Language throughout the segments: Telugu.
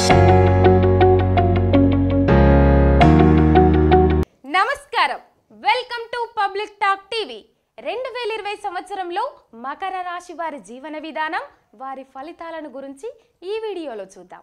నమస్కారం welcome to public talk TV రెండు వేల ఇరవై సంవత్సరంలో మకర రాశి వారి జీవన విధానం వారి ఫలితాలను గురించి ఈ వీడియోలో చూద్దాం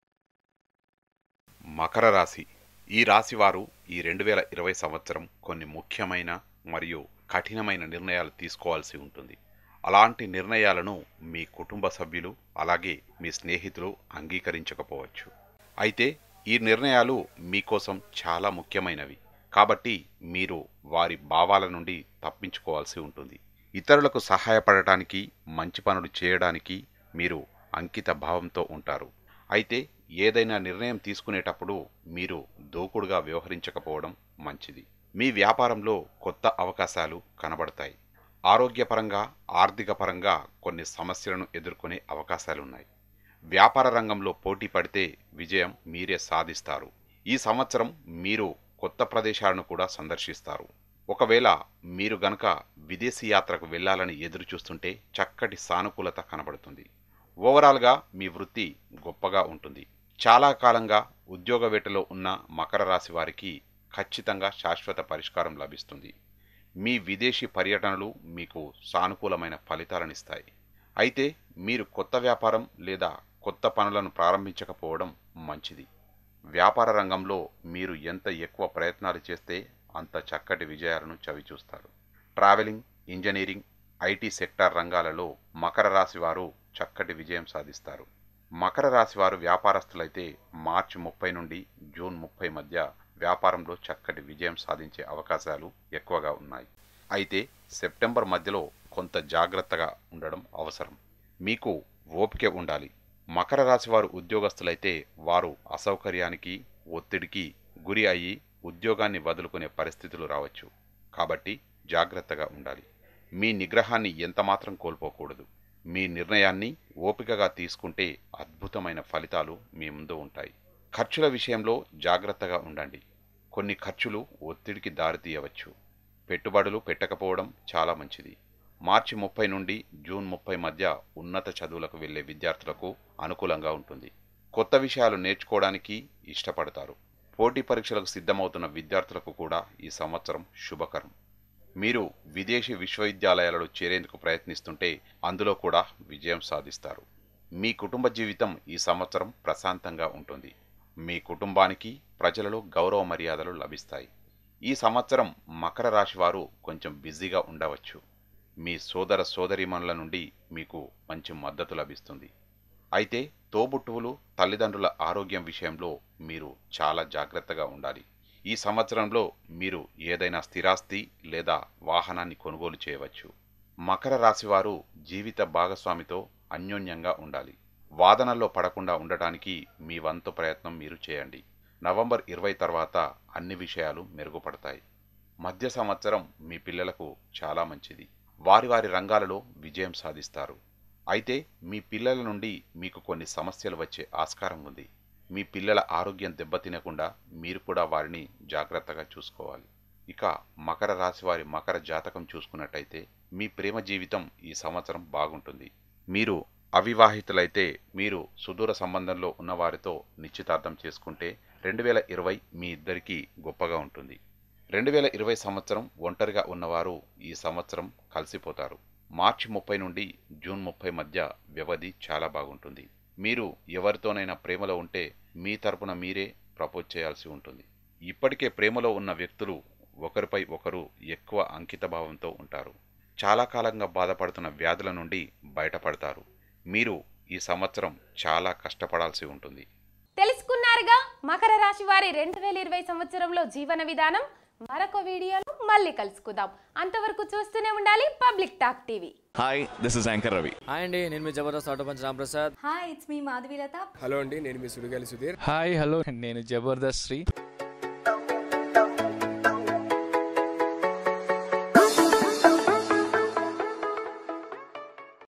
మకర రాశి ఈ రాశి వారు ఈ రెండు వేల ఇరవై సంవత్సరం కొన్ని ముఖ్యమైన మరియు కఠినమైన నిర్ణయాలు తీసుకోవాల్సి ఉంటుంది అలాంటి నిర్ణయాలను మీ కుటుంబ సభ్యులు అలాగే మీ స్నేహితులు అంగీకరించకపోవచ్చు అయితే ఈ నిర్ణయాలు మీకోసం చాలా ముఖ్యమైనవి కాబట్టి మీరు వారి భావాల నుండి తప్పించుకోవాల్సి ఉంటుంది ఇతరులకు సహాయపడటానికి మంచి పనులు చేయడానికి మీరు అంకిత భావంతో ఉంటారు అయితే ఏదైనా నిర్ణయం తీసుకునేటప్పుడు మీరు దూకుడుగా వ్యవహరించకపోవడం మంచిది మీ వ్యాపారంలో కొత్త అవకాశాలు కనబడతాయి ఆరోగ్యపరంగా ఆర్థిక పరంగా కొన్ని సమస్యలను ఎదుర్కొనే అవకాశాలున్నాయి వ్యాపార రంగంలో పోటీ పడితే విజయం మీరే సాధిస్తారు ఈ సంవత్సరం మీరు కొత్త ప్రదేశాలను కూడా సందర్శిస్తారు ఒకవేళ మీరు గనక విదేశీ యాత్రకు వెళ్ళాలని ఎదురు చూస్తుంటే చక్కటి సానుకూలత కనబడుతుంది ఓవరాల్గా మీ వృత్తి గొప్పగా ఉంటుంది చాలా కాలంగా ఉద్యోగ వేటలో ఉన్న మకర రాశి వారికి ఖచ్చితంగా శాశ్వత పరిష్కారం లభిస్తుంది మీ విదేశీ పర్యటనలు మీకు సానుకూలమైన ఫలితాలనిస్తాయి అయితే మీరు కొత్త వ్యాపారం లేదా కొత్త పనులను ప్రారంభించకపోవడం మంచిది వ్యాపార రంగంలో మీరు ఎంత ఎక్కువ ప్రయత్నాలు చేస్తే అంత చక్కటి విజయాలను చవిచూస్తారు ట్రావెలింగ్ ఇంజనీరింగ్ ఐటీ సెక్టార్ రంగాలలో మకర రాశి వారు చక్కటి విజయం సాధిస్తారు మకర రాశి వారు వ్యాపారస్తులైతే మార్చి ముప్పై నుండి జూన్ ముప్పై మధ్య వ్యాపారంలో చక్కటి విజయం సాధించే అవకాశాలు ఎక్కువగా ఉన్నాయి అయితే సెప్టెంబర్ మధ్యలో కొంత జాగ్రత్తగా ఉండడం అవసరం మీకు ఓపిక ఉండాలి మకర రాశి వారు ఉద్యోగస్తులైతే వారు అసౌకర్యానికి ఒత్తిడికి గురి అయ్యి ఉద్యోగాన్ని వదులుకునే పరిస్థితులు రావచ్చు కాబట్టి జాగ్రత్తగా ఉండాలి మీ నిగ్రహాన్ని ఎంతమాత్రం కోల్పోకూడదు మీ నిర్ణయాన్ని ఓపికగా తీసుకుంటే అద్భుతమైన ఫలితాలు మీ ముందు ఉంటాయి ఖర్చుల విషయంలో జాగ్రత్తగా ఉండండి కొన్ని ఖర్చులు ఒత్తిడికి దారితీయవచ్చు పెట్టుబడులు పెట్టకపోవడం చాలా మంచిది మార్చి ముప్పై నుండి జూన్ ముప్పై మధ్య ఉన్నత చదువులకు వెళ్లే విద్యార్థులకు అనుకూలంగా ఉంటుంది కొత్త విషయాలు నేర్చుకోవడానికి ఇష్టపడతారు పోటీ పరీక్షలకు సిద్ధమవుతున్న విద్యార్థులకు కూడా ఈ సంవత్సరం శుభకరం మీరు విదేశీ విశ్వవిద్యాలయాలలో చేరేందుకు ప్రయత్నిస్తుంటే అందులో కూడా విజయం సాధిస్తారు మీ కుటుంబ జీవితం ఈ సంవత్సరం ప్రశాంతంగా ఉంటుంది మీ కుటుంబానికి ప్రజలలో గౌరవ మర్యాదలు లభిస్తాయి ఈ సంవత్సరం మకర రాశి వారు కొంచెం బిజీగా ఉండవచ్చు మీ సోదర సోదరీమణుల నుండి మీకు మంచి మద్దతు లభిస్తుంది అయితే తోబుట్టువులు తల్లిదండ్రుల ఆరోగ్యం విషయంలో మీరు చాలా జాగ్రత్తగా ఉండాలి ఈ సంవత్సరంలో మీరు ఏదైనా స్థిరాస్తి లేదా వాహనాన్ని కొనుగోలు చేయవచ్చు మకర రాశి వారు జీవిత భాగస్వామితో అన్యోన్యంగా ఉండాలి వాదనల్లో పడకుండా ఉండటానికి మీ వంతు ప్రయత్నం మీరు చేయండి నవంబర్ ఇరవై తర్వాత అన్ని విషయాలు మెరుగుపడతాయి మధ్య సంవత్సరం మీ పిల్లలకు చాలా మంచిది వారి వారి రంగాలలో విజయం సాధిస్తారు అయితే మీ పిల్లల నుండి మీకు కొన్ని సమస్యలు వచ్చే ఆస్కారం ఉంది మీ పిల్లల ఆరోగ్యం దెబ్బతినకుండా మీరు కూడా వారిని జాగ్రత్తగా చూసుకోవాలి ఇక మకర రాశి వారి మకర జాతకం చూసుకున్నట్టయితే మీ ప్రేమ జీవితం ఈ సంవత్సరం బాగుంటుంది మీరు అవివాహితులైతే మీరు సుదూర సంబంధంలో ఉన్నవారితో నిశ్చితార్థం చేసుకుంటే రెండు వేల ఇరవై మీ ఇద్దరికీ గొప్పగా ఉంటుంది రెండు వేల ఇరవై సంవత్సరం ఒంటరిగా ఉన్నవారు ఈ సంవత్సరం కలిసిపోతారు మార్చి ముప్పై నుండి జూన్ ముప్పై మధ్య వ్యవధి చాలా బాగుంటుంది మీరు ఎవరితోనైనా ప్రేమలో ఉంటే మీ తరపున మీరే ప్రపోజ్ చేయాల్సి ఉంటుంది ఇప్పటికే ప్రేమలో ఉన్న వ్యక్తులు ఒకరిపై ఒకరు ఎక్కువ అంకితభావంతో ఉంటారు చాలా కాలంగా బాధపడుతున్న వ్యాధుల నుండి బయటపడతారు మీరు ఈ సంవత్సరం చాలా కష్టపడాల్సి ఉంటుంది తెలుసుకున్నారుగా మకర రాశి వారి రెండు వేల ఇరవై సంవత్సరంలో జీవన విధానం మరొక వీడియోలో మళ్ళీ కలుసుకుందాం అంతవరకు చూస్తూనే ఉండాలి public talk TV Hi, this is Anchor Ravi. Hi అండి నేను మీ Jabardasth auto punch Ramprasad hi it's me Madhavilatha hello అండి నేను మీ సుడిగాలి సుధీర్ హాయ్ హలో నేను జబర్దస్త్ శ్రీ